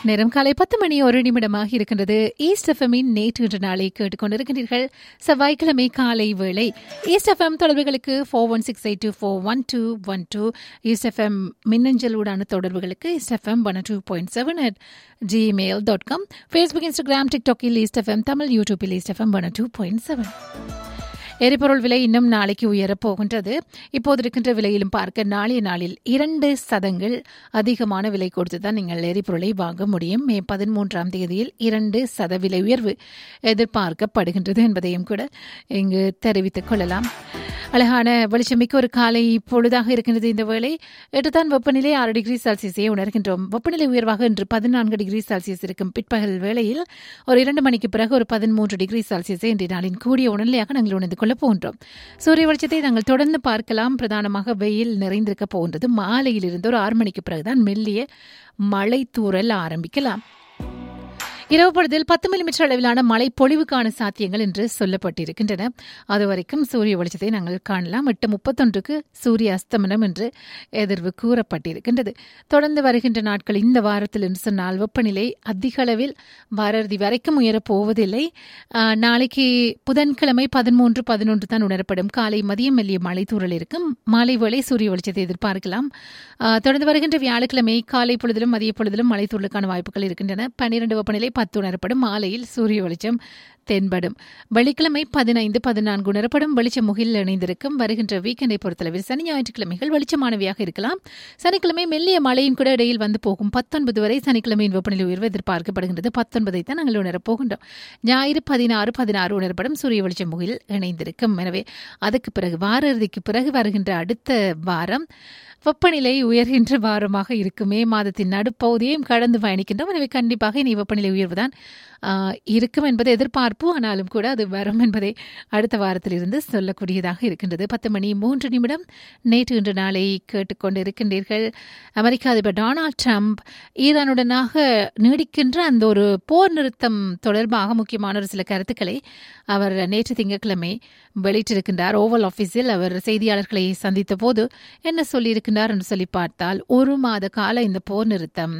நேரம் காலை பத்து மணி ஒரு நிமிடமாக இருக்கின்றது ஈஸ்ட் எஃப்எம்மின் நேற்று இன்று நாளை கேட்டுக்கொண்டிருக்கின்றீர்கள் செவ்வாய்க்கிழமை காலை வேளை ஈஸ்ட் எஃப்எம் தொடர்புகளுக்கு four one six eight two four one two one two east FM மின்னஞ்சலூடான தொடர்புகளுக்கு east FM one two point seven at Gmail dot com Facebook Instagram டிக்டாக்கில் ஈஸ்ட் எஃப்எம் தமிழ் யூடியூபில் east FM one two point seven எரிபொருள் விலை இன்னும் நாளைக்கு உயரப் போகின்றது இப்போது இருக்கின்ற விலையிலும் பார்க்க நாளைய நாளில் இரண்டு சதங்கள் அதிகமான விலை கொடுத்து தான் நீங்கள் எரிபொருளை வாங்க முடியும் மே பதிமூன்றாம் தேதியில் இரண்டு சத விலை உயர்வு எதிர்பார்க்கப்படுகின்றது என்பதையும் கூட இங்கு தெரிவித்துக் கொள்ளலாம் அழகான வெளிச்சமிக்க ஒரு காலை பொழுதாக இருக்கின்றது இந்த வேளை எட்டுதான் வெப்பநிலை ஆறு டிகிரி செல்சியஸை உணர்கின்றோம் வெப்பநிலை உயர்வாக இன்று பதினான்கு டிகிரி செல்சியஸ் இருக்கும் பிற்பகல் வேளையில் ஒரு இரண்டு மணிக்கு பிறகு ஒரு பதிமூன்று டிகிரி செல்சியஸை இன்றைய நாளின் கூடிய உணர்நிலையாக நாங்கள் உணர்ந்து கொள்ளப் போகின்றோம் சூரிய வெளிச்சத்தை நாங்கள் தொடர்ந்து பார்க்கலாம் பிரதானமாக வெயில் நிறைந்திருக்க போகின்றது மாலையில் இருந்து ஒரு ஆறு மணிக்கு பிறகுதான் மெல்லிய மழை தூறல் ஆரம்பிக்கலாம் இரவு பொழுதில் பத்து மில்லிமீட்டர் அளவிலான மழை பொழிவுக்கான சாத்தியங்கள் என்று சொல்லப்பட்டிருக்கின்றன அதுவரைக்கும் சூரிய வெளிச்சத்தை நாங்கள் காணலாம் எட்டு முப்பத்தொன்றுக்கு சூரிய அஸ்தமனம் என்று எதிர்வு கூறப்பட்டிருக்கின்றது தொடர்ந்து வருகின்ற நாட்கள் இந்த வாரத்தில் என்று சொன்னால் வெப்பநிலை அதிக அளவில் வாரறுதி வரைக்கும் உயரப் போவதில்லை நாளைக்கு புதன்கிழமை பதிமூன்று பதினொன்று தான் உணரப்படும் காலை மதியம் மெல்லிய மழை தூறல் இருக்கும் மாலை வேளை சூரிய வெளிச்சத்தை எதிர்பார்க்கலாம் தொடர்ந்து வருகின்ற வியாழக்கிழமை காலை பொழுதிலும் மதிய பொழுதிலும் மழை தூறலுக்கான வாய்ப்புகள் இருக்கின்றன பன்னிரண்டு வெப்பநிலை பத்து உணரப்படும் மாலையில் சூரிய வெளிச்சம் தென்படும் வெள்ளிக்கிழமை பதினைந்து பதினான்கு உணரப்படும் வெளிச்சம் முகில் இணைந்திருக்கும் வருகின்ற வீக்கெண்டை பொறுத்தளவில் சனி ஞாயிற்றுக்கிழமைகள் வெளிச்சமானவையாக இருக்கலாம் சனிக்கிழமை மெல்லிய மழையும் கூட இடையில் வந்து போகும் பத்தொன்பது வரை சனிக்கிழமையின் வெப்பநிலை உயர்வு எதிர்பார்க்கப்படுகின்றது பத்தொன்பதை தான் நாங்கள் உணரப் போகின்றோம் ஞாயிறு பதினாறு பதினாறு உணரப்படும் சூரிய வெளிச்சம் முகில் இணைந்திருக்கும் எனவே அதுக்கு பிறகு வார இறுதிக்கு பிறகு வருகின்ற அடுத்த வாரம் வெப்பநிலை உயர்கின்ற வாரமாக இருக்கும் மே மாதத்தின் நடுப்பகுதியையும் கடந்து பயணிக்கின்றோம் எனவே கண்டிப்பாக இனி வெப்பநிலை உயர்வுதான் இருக்கும் என்பது எதிர்பார்ப்பு ஆனாலும் கூட அது வரும் என்பதை அடுத்த வாரத்திலிருந்து சொல்லக்கூடியதாக இருக்கின்றது பத்து மணி மூன்று நிமிடம் நேற்று இன்று நாளை கேட்டுக்கொண்டு இருக்கின்றீர்கள் அமெரிக்க அதிபர் டொனால்ட் ட்ரம்ப் ஈரானுடனாக நீடிக்கின்ற அந்த ஒரு போர் நிறுத்தம் தொடர்பாக முக்கியமான ஒரு சில கருத்துக்களை அவர் நேற்று திங்கட்கிழமை வெளியிட்டிருக்கின்றார் ஓவல் ஆஃபீஸில் அவர் செய்தியாளர்களை சந்தித்த போது என்ன சொல்லியிருக்கின்றார் என்று சொல்லி பார்த்தால் ஒரு மாத கால இந்த போர் நிறுத்தம்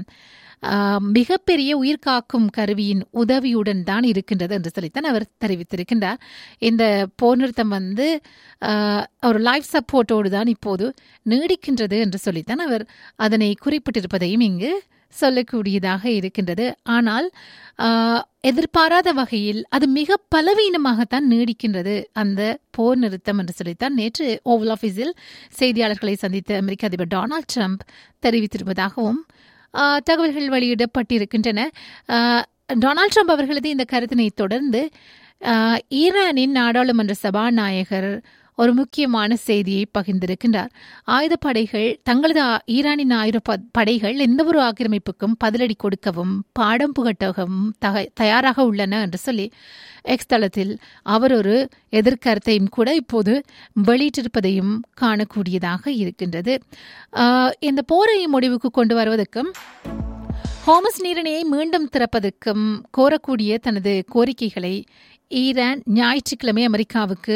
மிகப்பெரிய உயிர்காக்கும் கருவியின் உதவியுடன் தான் இருக்கின்றது என்று சொல்லித்தான் அவர் தெரிவித்திருக்கின்றார் இந்த போர் நிறுத்தம் வந்து ஒரு லைஃப் சப்போர்ட்டோடு தான் இப்போது நீடிக்கின்றது என்று சொல்லித்தான் அவர் அதனை குறிப்பிட்டிருப்பதையும் இங்கு சொல்லக்கூடியதாக இருக்கின்றது ஆனால் எதிர்பாராத வகையில் அது மிக பலவீனமாகத்தான் நீடிக்கின்றது அந்த போர் நிறுத்தம் என்று சொல்லித்தான் நேற்று ஓவல் ஆஃபீஸில் செய்தியாளர்களை சந்தித்த அமெரிக்க அதிபர் டொனால்ட் ட்ரம்ப் தெரிவித்திருப்பதாகவும் தகவல்கள் வெளியிடப்பட்டிருக்கின்றன டொனால்ட் ட்ரம்ப் அவர்களது இந்த கருத்தினை தொடர்ந்து ஈரானின் நாடாளுமன்ற சபாநாயகர் ஒரு முக்கியமான செய்தியை பகிர்ந்திருக்கின்றார் ஆயுதப்படைகள் தங்களது ஈரானின் ஆயுத படைகள் எந்த ஒரு ஆக்கிரமிப்புக்கும் பதிலடி கொடுக்கவும் பாடம் புகட்டவும் தயாராக உள்ளன என்று சொல்லி எக்ஸ் தளத்தில் அவர் ஒரு எதிர்கருத்தையும் கூட இப்போது வெளியிட்டிருப்பதையும் காணக்கூடியதாக இருக்கின்றது இந்த போரை முடிவுக்கு கொண்டு வருவதற்கும் ஹோமஸ் நீரிணையை மீண்டும் திறப்பதற்கும் கோரக்கூடிய தனது கோரிக்கைகளை ஈரான் ஞாயிற்றுக்கிழமை அமெரிக்காவுக்கு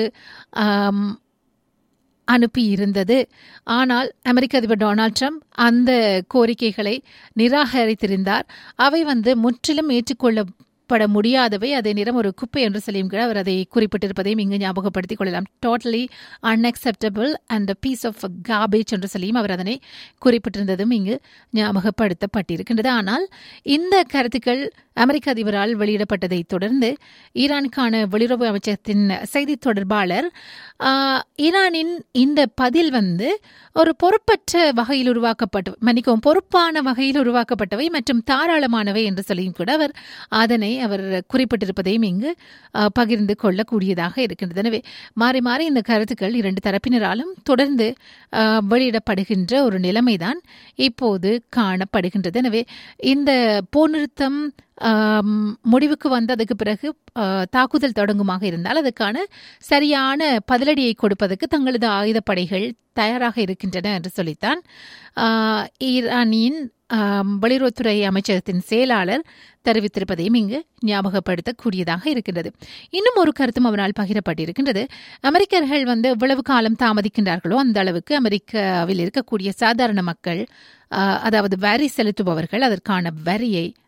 அனுப்பியிருந்தது ஆனால் அமெரிக்க அதிபர் டொனால்ட் ட்ரம்ப் அந்த கோரிக்கைகளை நிராகரித்திருந்தார் அவை வந்து முற்றிலும் ஏற்றுக்கொள்ள பட முடியாதவை அதே நேரம் ஒரு குப்பை என்று சொல்லியும் கூட அவர் அதை குறிப்பிட்டிருப்பதையும் இங்கு ஞாபகப்படுத்திக் கொள்ளலாம் totally unacceptable and piece of cabbage என்று சொல்லியும் அவர் அதனை குறிப்பிட்டிருந்ததும் இங்கு ஞாபகப்படுத்தப்பட்டிருக்கின்றது ஆனால் இந்த கருத்துக்கள் அமெரிக்க அதிபரால் வெளியிடப்பட்டதை தொடர்ந்து ஈரானுக்கான வெளியுறவு அமைச்சகத்தின் செய்தி தொடர்பாளர் ஈரானின் இந்த பதில் வந்து ஒரு பொறுப்பற்ற வகையில் உருவாக்கப்பட்ட மன்னிக்கவும் பொறுப்பான வகையில் உருவாக்கப்பட்டவை மற்றும் தாராளமானவை என்று சொல்லியும் கூட அவர் அதனை அவர் குறிப்பிட்டிருப்பதையும் இங்கு பகிர்ந்து கொள்ளக்கூடியதாக இருக்கின்றது எனவே மாறி மாறி இந்த கருத்துக்கள் இரண்டு தரப்பினராலும் தொடர்ந்து வெளியிடப்படுகின்ற ஒரு நிலைமைதான் இப்போது காணப்படுகின்றது எனவே இந்த போர் நிறுத்தம் முடிவுக்கு வந்ததுக்கு பிறகு தாக்குதல் தொடங்குமாக இருந்தால் அதுக்கான சரியான பதிலடியை கொடுப்பதற்கு தங்களது ஆயுதப்படைகள் தயாராக இருக்கின்றன என்று சொல்லித்தான் ஈரானின் வெளியுறவுத்துறை அமைச்சகத்தின் செயலாளர் தெரிவித்திருப்பதையும் இங்கு ஞாபகப்படுத்தக்கூடியதாக இருக்கின்றது இன்னும் ஒரு கருத்தும் அவரால் பகிரப்பட்டிருக்கின்றது அமெரிக்கர்கள் வந்து எவ்வளவு காலம் தாமதிக்கின்றார்களோ அந்த அளவுக்கு அமெரிக்காவில் இருக்கக்கூடிய சாதாரண மக்கள் அதாவது வரி செலுத்துபவர்கள் அதற்கான வரியை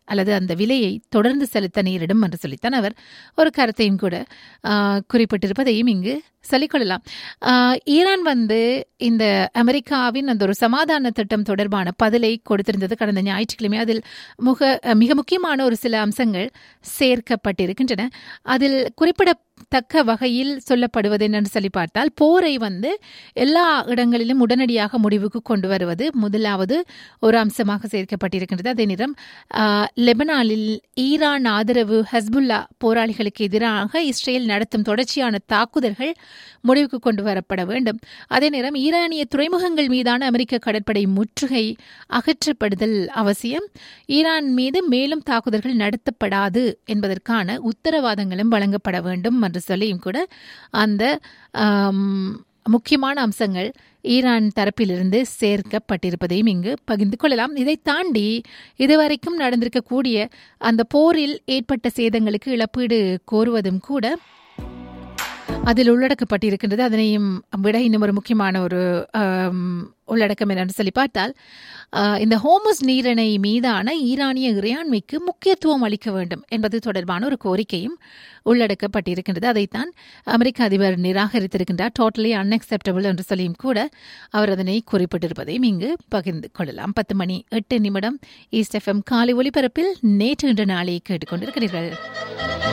அல்லது அந்த விலையை தொடர்ந்து செலுத்த நேரிடும் என்று சொல்லித்தான் அவர் ஒரு கருத்தையும் கூட ஆஹ், குறிப்பிட்டிருப்பதையும் இங்கு சொல்லிக்கொள்ளலாம் ஆஹ், ஈரான் வந்து இந்த அமெரிக்காவின் அந்த ஒரு சமாதான திட்டம் தொடர்பான பதிலை கொடுத்திருந்தது கடந்த ஞாயிற்றுக்கிழமை அதில் முக மிக முக்கியமான ஒரு சில அம்சங்கள் சேர்க்கப்பட்டிருக்கின்றன அதில் குறிப்பிடத்தக்க வகையில் சொல்லப்படுவது என்னன்னு சொல்லி பார்த்தால் போரை வந்து எல்லா இடங்களிலும் உடனடியாக முடிவுக்கு கொண்டு வருவது முதலாவது ஒரு அம்சமாக சேர்க்கப்பட்டிருக்கின்றது அதே நேரம் ஆஹ், லெபனானில் ஈரான் ஆதரவு ஹஸ்புல்லா போராளிகளுக்கு எதிராக இஸ்ரேல் நடத்தும் தொடர்ச்சியான தாக்குதல்கள் முடிவுக்கு கொண்டு வரப்பட வேண்டும் அதே நேரம் ஈரானிய துறைமுகங்கள் மீதான அமெரிக்க கடற்படை முற்றுகை அகற்றப்படுதல் அவசியம் ஈரான் மீது மேலும் தாக்குதல்கள் நடத்தப்படாது என்பதற்கான உத்தரவாதங்களும் வழங்கப்பட வேண்டும் என்று சொல்லியும் கூட அந்த ஆம், முக்கியமான அம்சங்கள் ஈரான் தரப்பிலிருந்து சேர்க்கப்பட்டிருப்பதையும் இங்கு பகிர்ந்து கொள்ளலாம் இதை தாண்டி இதுவரைக்கும் நடந்திருக்கக்கூடிய அந்த போரில் ஏற்பட்ட சேதங்களுக்கு இழப்பீடு கோருவதும் கூட அதில் உள்ளடக்கப்பட்டிருக்கின்றது அதனையும் விட இன்னும் ஒரு முக்கியமான ஒரு ஆம், உள்ளடக்கம் என்னன்னு சொல்லி பார்த்தால் ஆ, இந்த ஹோமஸ் நீரிணை மீதான ஈரானிய இறையாண்மைக்கு முக்கியத்துவம் அளிக்க வேண்டும் என்பது தொடர்பான ஒரு கோரிக்கையும் உள்ளடக்கப்பட்டிருக்கின்றது அதைத்தான் அமெரிக்க அதிபர் நிராகரித்திருக்கின்றார் டோட்டலி அன்அக்செப்டபிள் என்று சொல்லியும் கூட அவர் அதனை குறிப்பிட்டிருப்பதையும் இங்கு பகிர்ந்து கொள்ளலாம் பத்து மணி எட்டு நிமிடம் ஈஸ்ட் எஃப்எம் காலை ஒலிபரப்பில் நேற்று இன்று நாளை கேட்டுக்கொண்டிருக்கிறீர்கள்